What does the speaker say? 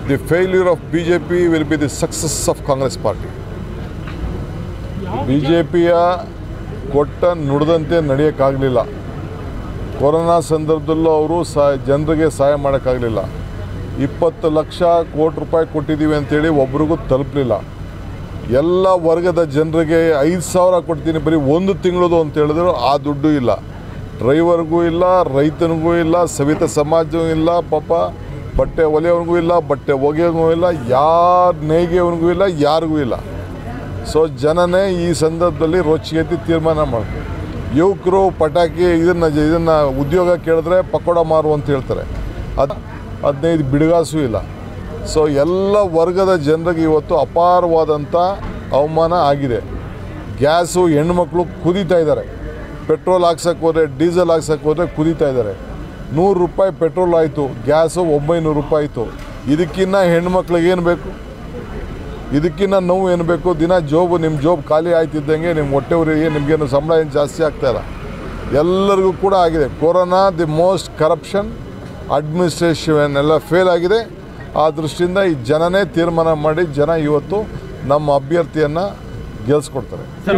the failure of B J P will be the success of Congress party B J ಪಿಯ ಕೊಟ್ಟ ನುಡಿದಂತೆ ನಡೆಯೋಕ್ಕಾಗಲಿಲ್ಲ corona ಸಂದರ್ಭದಲ್ಲೂ ಅವರು ಸಹ ಜನರಿಗೆ ಸಹಾಯ ಮಾಡೋಕ್ಕಾಗಲಿಲ್ಲ ಇಪ್ಪತ್ತು ಲಕ್ಷ ಕೋಟಿ ರೂಪಾಯಿ ಕೊಟ್ಟಿದ್ದೀವಿ ಅಂತೇಳಿ ಒಬ್ರಿಗೂ ತಲುಪಲಿಲ್ಲ ಎಲ್ಲ ವರ್ಗದ ಜನರಿಗೆ ಐದು ಸಾವಿರ ಕೊಡ್ತೀನಿ ಬರೀ ಒಂದು ತಿಂಗಳದು ಅಂತ ಹೇಳಿದ್ರು ಆ ದುಡ್ಡು ಇಲ್ಲ ಡ್ರೈವರ್ಗೂ ಇಲ್ಲ ರೈತನಿಗೂ ಇಲ್ಲ ಸವಿತ ಸಮಾಜವೂ ಇಲ್ಲ ಪಾಪ ಬಟ್ಟೆ ಒಲೆಯವನಿಗೂ ಇಲ್ಲ ಬಟ್ಟೆ ಒಗೆಯವನಿಗೂ ಇಲ್ಲ ಯಾರ ನೇಯ್ಗೆಯವನಿಗೂ ಇಲ್ಲ ಯಾರಿಗೂ ಇಲ್ಲ ಸೊ ಜನನೇ ಈ ಸಂದರ್ಭದಲ್ಲಿ ರೊಚ್ಚಿಗೆತ್ತಿ ತೀರ್ಮಾನ ಮಾಡ್ತಾರೆ ಯುವಕರು ಪಟಾಕಿ ಇದನ್ನು ಇದನ್ನು ಉದ್ಯೋಗ ಕೇಳಿದ್ರೆ ಪಕೋಡ ಮಾರು ಅಂತ ಹೇಳ್ತಾರೆ ಅದು ಹದಿನೈದು ಬಿಡುಗಾಸು ಇಲ್ಲ ಸೊ ಎಲ್ಲ ವರ್ಗದ ಜನರಿಗೆ ಇವತ್ತು ಅಪಾರವಾದಂಥ ಅವಮಾನ ಆಗಿದೆ ಗ್ಯಾಸು ಹೆಣ್ಮಕ್ಳು ಕುದೀತಾ ಇದ್ದಾರೆ ಪೆಟ್ರೋಲ್ ಹಾಕ್ಸಕ್ಕೆ ಹೋದರೆ ಡೀಸೆಲ್ ಹಾಕ್ಸಕ್ಕೆ ಹೋದರೆ ಕುದೀತಾ ಇದ್ದಾರೆ ನೂರು ರೂಪಾಯಿ ಪೆಟ್ರೋಲ್ ಆಯಿತು ಗ್ಯಾಸು ಒಂಬೈನೂರು ರೂಪಾಯಿ ಆಯಿತು ಇದಕ್ಕಿನ್ನ ಹೆಣ್ಮಕ್ಳಿಗೆ ಏನು ಬೇಕು ಇದಕ್ಕಿಂತ ನೋವು ಏನು ಬೇಕು ದಿನ ಜೋಬು ನಿಮ್ಮ ಜೋಬ್ ಖಾಲಿ ಆಯ್ತಿದ್ದಂಗೆ ನಿಮ್ಮ ಹೊಟ್ಟೆ ಉರಿಗೆ ನಿಮಗೇನು ಸಂಬಳ ಏನು ಜಾಸ್ತಿ ಆಗ್ತಾ ಇಲ್ಲ ಎಲ್ಲರಿಗೂ ಕೂಡ ಆಗಿದೆ corona the most corruption administration ಎಲ್ಲ ಫೇಲ್ ಆಗಿದೆ ಆ ದೃಷ್ಟಿಯಿಂದ ಈ ಜನನೇ ತೀರ್ಮಾನ ಮಾಡಿ ಜನ ಇವತ್ತು ನಮ್ಮ ಅಭ್ಯರ್ಥಿಯನ್ನು ಗೆಲ್ಸ್ಕೊಡ್ತಾರೆ